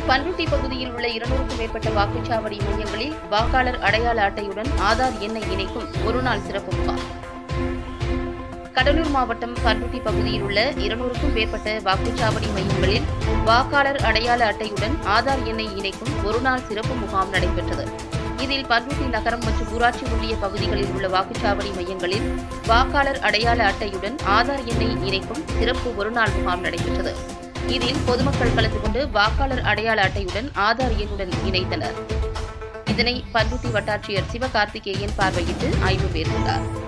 பண்ருட்டி பகுதியில் உள்ள இருநூறுக்கும் மேற்பட்ட வாக்குச்சாவடி மையங்களில் வாக்காளர் அடையாள அட்டையுடன் ஆதார் எண்ணை இணைக்கும் ஒருநாள் சிறப்பு முகாம் கடலூர் மாவட்டம் பண்ருட்டி பகுதியில் உள்ள இருநூறுக்கும் மேற்பட்ட வாக்குச்சாவடி மையங்களில் வாக்காளர் அடையாள அட்டையுடன் ஆதார் எண்ணை இணைக்கும் ஒருநாள் சிறப்பு முகாம் நடைபெற்றது இதில் பண்ருட்டி நகரம் மற்றும் ஊராட்சி ஒன்றிய பகுதிகளில் உள்ள வாக்குச்சாவடி மையங்களில் வாக்காளர் அடையாள அட்டையுடன் ஆதார் எண்ணை இணைக்கும் சிறப்பு ஒருநாள் முகாம் நடைபெற்றது இதில் பொதுமக்கள் கலந்து கொண்டு வாக்காளர் அடையாள அட்டையுடன் ஆதார் எண்ணுடன் இணைத்தனர் இதனை பண்ருட்டி வட்டாட்சியர் சிவகார்த்திகேயன் பார்வையிட்டு ஆய்வு மேற்கொண்டார்